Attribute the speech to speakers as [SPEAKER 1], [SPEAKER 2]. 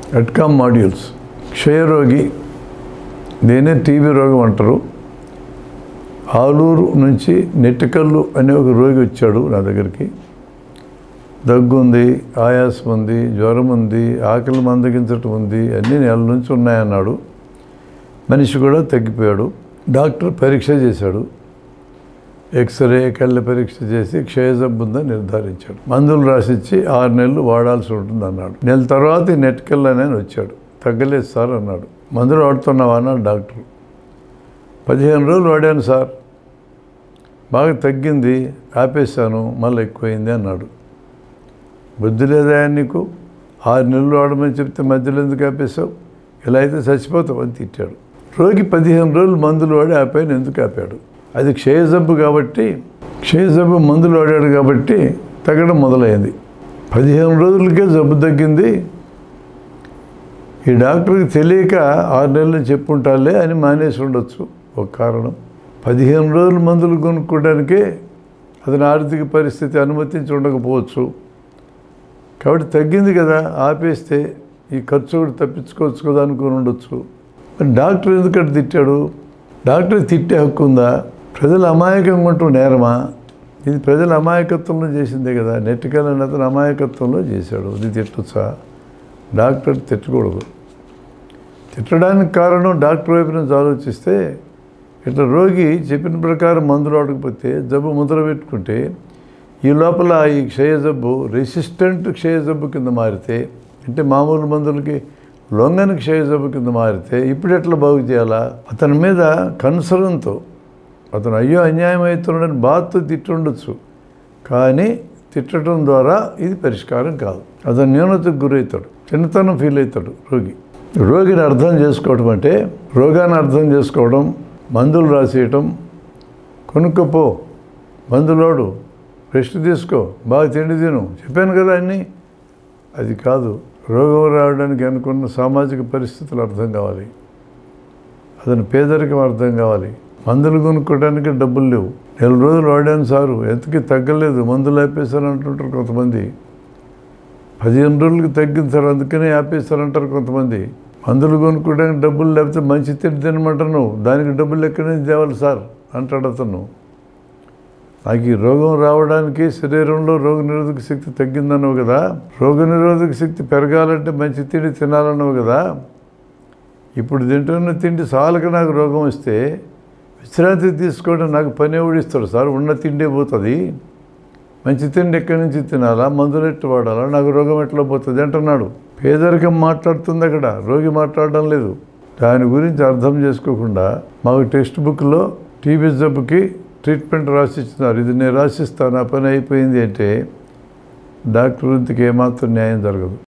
[SPEAKER 1] ఎట్కామ్ modules క్షయరోగి దీనే TB రోగం అంటారు ఆలూరు నుంచి నెట్టికల్లు అనే ఒక రోగి వచ్చాడు నా దగ్గరికి దగ్గు ఉంది ఆయాసం ఉంది జ్వరం ఉంది ఆకలి మందగించటం ఉంది అన్నీ నెల నుంచి ఉన్నాయన్నాడు మనిషి కూడా తగ్గిపోయాడు డాక్టర్ పరీక్ష చేశాడు ఎక్స్రే కళ్ళ పరీక్ష చేసి క్షయజబ్బు ఉందని నిర్ధారించాడు మందులు రాసిచ్చి ఆరు నెలలు వాడాల్సి ఉంటుంది అన్నాడు నెల తర్వాత ఈ నెట్కెళ్ళ అని వచ్చాడు తగ్గలేదు సార్ అన్నాడు మందులు వాడుతున్నావా అన్నాడు డాక్టర్ పదిహేను రోజులు వాడాను సార్ బాగా తగ్గింది ఆపేశాను మళ్ళీ ఎక్కువైంది అన్నాడు బుద్ధి లేదా నీకు ఆరు నెలలు వాడమని చెప్తే మధ్యలో ఎందుకు ఆపేశావు ఇలా అయితే చచ్చిపోతావు అని తిట్టాడు రోగి పదిహేను రోజులు మందులు వాడి ఆపాయని ఎందుకు ఆపాడు అది క్షయజబ్బు కాబట్టి క్షయజబ్బు మందులు వాడాడు కాబట్టి తగ్గడం మొదలైంది పదిహేను రోజులకే జబ్బు తగ్గింది ఈ డాక్టర్కి తెలియక ఆరు నెలలు చెప్పుంటాలే అని మానేసి ఉండొచ్చు ఒక కారణం పదిహేను రోజులు మందులు కొనుక్కోవడానికే అతని ఆర్థిక పరిస్థితి అనుమతించి ఉండకపోవచ్చు కాబట్టి తగ్గింది కదా ఆపేస్తే ఈ ఖర్చు కూడా తప్పించుకోవచ్చు కదా అనుకుని ఉండొచ్చు మరి డాక్టర్ ఎందుకంటే తిట్టాడు డాక్టర్ తిట్టే హక్కు ఉందా ప్రజలు అమాయకంగా ఉండటం నేరమా ఇది ప్రజల అమాయకత్వంలో చేసిందే కదా నెట్టికల్ అతను అమాయకత్వంలో చేశాడు ఇది తిట్టొచ్చా డాక్టర్ తిట్టకూడదు తిట్టడానికి కారణం డాక్టర్ వైపు నుంచి ఆలోచిస్తే ఇట్లా రోగి చెప్పిన ప్రకారం మందులు వాడకపోతే జబ్బు ముద్ర పెట్టుకుంటే ఈ లోపల ఈ క్షయ జబ్బు రెసిస్టెంట్ క్షయ జబ్బు కింద మారితే అంటే మామూలు మందులకి లొంగని క్షయ జబ్బు కింద మారితే ఇప్పుడు ఎట్లా బాగు చేయాలా అతని మీద కన్సర్న్తో అతను అయ్యో అన్యాయం అవుతున్నాడని బాధతో తిట్టుండొచ్చు కానీ తిట్టడం ద్వారా ఇది పరిష్కారం కాదు అతను న్యూనతకు గురవుతాడు చిన్నతనం ఫీల్ అవుతాడు రోగి రోగిని అర్థం చేసుకోవడం అంటే రోగాన్ని అర్థం చేసుకోవడం మందులు రాసేయటం కొనుక్కపో మందులోడు రెస్ట్ తీసుకో బాగా తిండి తిను చెప్పాను కదా అన్నీ అది కాదు రోగం రావడానికి అనుకున్న సామాజిక పరిస్థితులు అర్థం కావాలి అతని పేదరికం అర్థం కావాలి మందులు కొనుక్కోవడానికి డబ్బులు లేవు నెల రోజులు వాడాను సారు ఎంతకి తగ్గలేదు మందులు ఆపేశారు అంటుంటారు కొంతమంది పదిహేను రోజులకి తగ్గింది సార్ అందుకనే ఆపేస్తారంటారు కొంతమంది మందులు కొనుక్కోవడానికి డబ్బులు లేకపోతే మంచి తిండి తినమంటారు నువ్వు దానికి డబ్బులు ఎక్కడి నుంచి తేవాలి సార్ అంటాడు అతను నాకు ఈ రోగం రావడానికి శరీరంలో రోగ నిరోధక శక్తి తగ్గిందన్నావు కదా రోగ నిరోధక శక్తి పెరగాలంటే మంచి తిండి తినాలన్నావు కదా ఇప్పుడు తింటున్న తిండి చాలక నాకు రోగం వస్తే విశ్రాంతి తీసుకోవడం నాకు పని ఎవడిస్తాడు సార్ ఉన్న తిండే పోతుంది మంచి తిండి ఎక్కడి నుంచి తినాలా మందులు ఎట్టు వాడాలా నాకు రోగం ఎట్లా పోతుంది అంటున్నాడు పేదరికం మాట్లాడుతుంది అక్కడ రోగి మాట్లాడడం లేదు దాని గురించి అర్థం చేసుకోకుండా మాకు టెక్స్ట్ బుక్లో టీబీ జబ్బుకి ట్రీట్మెంట్ రాసిస్తున్నారు ఇది నేను రాసిస్తాను ఆ పని అయిపోయింది అంటే డాక్టర్ వృత్తికి ఏమాత్రం న్యాయం జరగదు